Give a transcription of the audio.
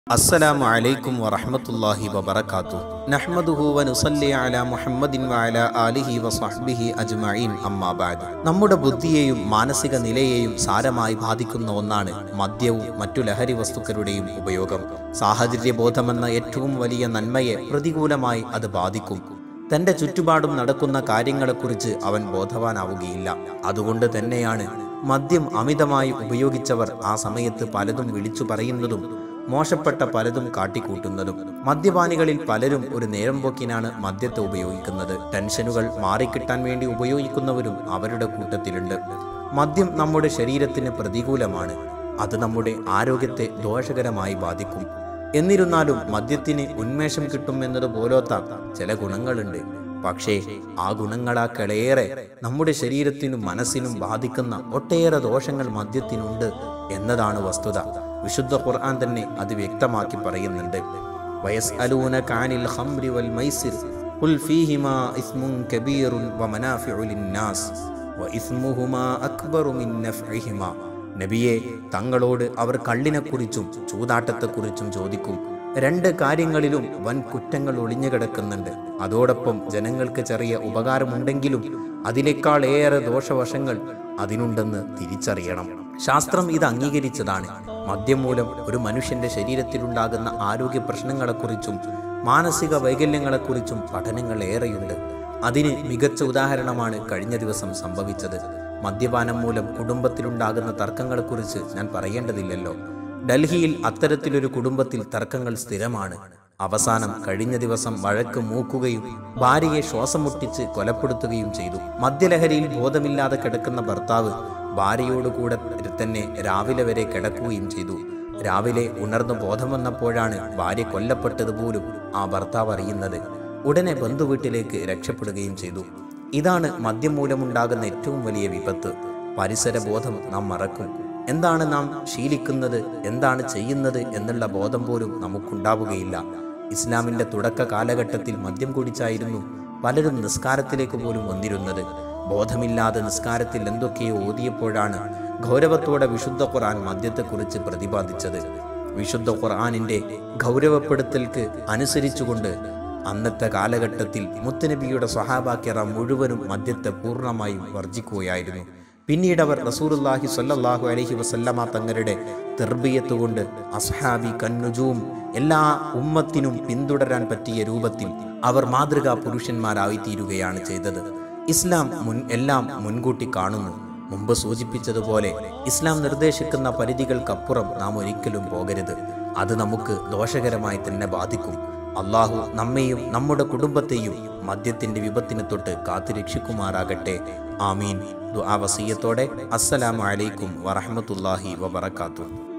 അസ്സലാമു അലൈക്കും വറഹ്മത്തുള്ളാഹി വബറകാതുഹു നഹ്മദുഹു വനുസല്ലി അലാ മുഹമ്മദിൻ വഅലാ ആലിഹി വസഹ്ബിഹി അജ്മഈൻ അമ്മാ ബഅദ് നമ്മുടെ ബുദ്ധിയെയും മാനസിക നിലയെയും സാരമായി ബാധിക്കുന്ന ഒന്നാണ് മദ്യവും മറ്റു ലഹരി വസ്തുക്കളുടെയും ഉപയോഗം സാഹചര്യബോധമെന്ന ഏറ്റവും വലിയ നന്മയെ പ്രതികൂലമായി അത് ബാധിക്കും തന്റെ ചുറ്റുപാടും നടക്കുന്ന കാര്യങ്ങളെക്കുറിച്ച് അവൻ ബോധവാനാവുകയില്ല അതുകൊണ്ട് തന്നെയാണ് മദ്യം അമിതമായി ഉപയോഗിച്ചവർ ആ സമയത്ത് പലതും വിളിച്ചു പറയുന്നതും മോശപ്പെട്ട പലതും കാട്ടിക്കൂട്ടുന്നതും മദ്യപാനികളിൽ പലരും ഒരു നേരം പോക്കിനാണ് മദ്യത്തെ ഉപയോഗിക്കുന്നത് ടെൻഷനുകൾ മാറിക്കിട്ടാൻ വേണ്ടി ഉപയോഗിക്കുന്നവരും അവരുടെ കൂട്ടത്തിലുണ്ട് മദ്യം നമ്മുടെ ശരീരത്തിന് പ്രതികൂലമാണ് അത് നമ്മുടെ ആരോഗ്യത്തെ ദോഷകരമായി ബാധിക്കും എന്നിരുന്നാലും മദ്യത്തിന് ഉന്മേഷം കിട്ടും എന്നതുപോലത്ത ചില ഗുണങ്ങളുണ്ട് പക്ഷേ ആ ഗുണങ്ങളാക്കളേറെ നമ്മുടെ ശരീരത്തിനും മനസ്സിനും ബാധിക്കുന്ന ഒട്ടേറെ ദോഷങ്ങൾ മദ്യത്തിനുണ്ട് എന്നതാണ് വസ്തുത വിശുദ്ധ ഖുർആൻ തന്നെ അത് വ്യക്തമാക്കി പറയുന്നുണ്ട് വയസ്അലൂനക അനിൽ ഖംരി വൽ മൈസിർ ഖുൽ ഫീഹിമാ ഇസ്മുൻ കബീറുൻ വമനാഫിഉ ലിന്നാസ് വഇസ്മുഹുമാ അക്ബറു മിൻ നഫ്ഇഹിമാ നബിയെ തങ്ങളോട് അവർ കള്ളിനെക്കുറിച്ചും ചൂതാട്ടത്തെക്കുറിച്ചും ചോദിക്കും രണ്ട് കാര്യങ്ങളിലും വൻ കുറ്റങ്ങൾ ഒളിഞ്ഞു കിടക്കുന്നുണ്ട് അതോടൊപ്പം ജനങ്ങൾക്ക് ചെറിയ ഉപകാരമുണ്ടെങ്കിലും അതിനേക്കാൾ ഏറെ ദോഷവശങ്ങൾ അതിനുണ്ടെന്ന് തിരിച്ചറിയണം ശാസ്ത്രം ഇത് അംഗീകരിച്ചതാണ് മദ്യം മൂലം ഒരു മനുഷ്യന്റെ ശരീരത്തിലുണ്ടാകുന്ന ആരോഗ്യ പ്രശ്നങ്ങളെക്കുറിച്ചും മാനസിക വൈകല്യങ്ങളെക്കുറിച്ചും പഠനങ്ങൾ ഏറെയുണ്ട് അതിന് മികച്ച ഉദാഹരണമാണ് കഴിഞ്ഞ ദിവസം സംഭവിച്ചത് മദ്യപാനം മൂലം കുടുംബത്തിലുണ്ടാകുന്ന തർക്കങ്ങളെക്കുറിച്ച് ഞാൻ പറയേണ്ടതില്ലല്ലോ ഡൽഹിയിൽ അത്തരത്തിലൊരു കുടുംബത്തിൽ തർക്കങ്ങൾ സ്ഥിരമാണ് അവസാനം കഴിഞ്ഞ ദിവസം വഴക്ക് മൂക്കുകയും ഭാര്യയെ ശ്വാസം മുട്ടിച്ച് കൊലപ്പെടുത്തുകയും ചെയ്തു മദ്യലഹരിയിൽ ബോധമില്ലാതെ കിടക്കുന്ന ഭർത്താവ് ഭാര്യയോടുകൂടെ തന്നെ രാവിലെ വരെ കിടക്കുകയും ചെയ്തു രാവിലെ ഉണർന്നു ബോധം വന്നപ്പോഴാണ് ഭാര്യ കൊല്ലപ്പെട്ടത് പോലും ആ ഭർത്താവ് അറിയുന്നത് ഉടനെ ബന്ധുവീട്ടിലേക്ക് രക്ഷപ്പെടുകയും ചെയ്തു ഇതാണ് മദ്യം മൂലമുണ്ടാകുന്ന ഏറ്റവും വലിയ വിപത്ത് പരിസര ബോധം നാം മറക്കും എന്താണ് നാം ശീലിക്കുന്നത് എന്താണ് ചെയ്യുന്നത് എന്നുള്ള ബോധം പോലും നമുക്കുണ്ടാവുകയില്ല ഇസ്ലാമിന്റെ തുടക്ക കാലഘട്ടത്തിൽ മദ്യം കുടിച്ചായിരുന്നു പലരും നിസ്കാരത്തിലേക്ക് പോലും വന്നിരുന്നത് ബോധമില്ലാതെ നിസ്കാരത്തിൽ എന്തൊക്കെയോ ഓതിയപ്പോഴാണ് ഗൗരവത്തോടെ വിശുദ്ധ ഖുർആൻ മദ്യത്തെക്കുറിച്ച് പ്രതിപാദിച്ചത് വിശുദ്ധ ഖുർആാനിന്റെ ഗൗരവപ്പെടുത്തൽക്ക് അനുസരിച്ചുകൊണ്ട് അന്നത്തെ കാലഘട്ടത്തിൽ മുത്തനബിയുടെ സഹാബാക്കിറ മുഴുവനും മദ്യത്തെ പൂർണ്ണമായും വർജിക്കുകയായിരുന്നു പിന്നീട് അവർ റസൂറുല്ലാഹി സല്ലല്ലാഹു അലൈഹി വസല്ലമ തങ്ങളുടെ തെർബിയത്ത് കൊണ്ട് അസ്ഹാബി കന്നുജൂം എല്ലാ ഉമ്മത്തിനും പിന്തുടരാൻ പറ്റിയ രൂപത്തിൽ അവർ മാതൃകാ പുരുഷന്മാരായി തീരുകയാണ് ചെയ്തത് ഇസ്ലാം മുൻ എല്ലാം മുൻകൂട്ടി കാണുന്നു മുമ്പ് സൂചിപ്പിച്ചതുപോലെ ഇസ്ലാം നിർദ്ദേശിക്കുന്ന പരിധികൾക്കപ്പുറം നാം ഒരിക്കലും പോകരുത് അത് നമുക്ക് ദോഷകരമായി തന്നെ ബാധിക്കും അള്ളാഹു നമ്മെയും നമ്മുടെ കുടുംബത്തെയും മദ്യത്തിന്റെ വിപത്തിനെ തൊട്ട് കാത്തുരക്ഷിക്കുമാറാകട്ടെ ആമീൻ ദുആ വസീയത്തോടെ അസ്സലാമു അലൈക്കും വറഹ്മത്തുള്ളാഹി വബറകാതുഹു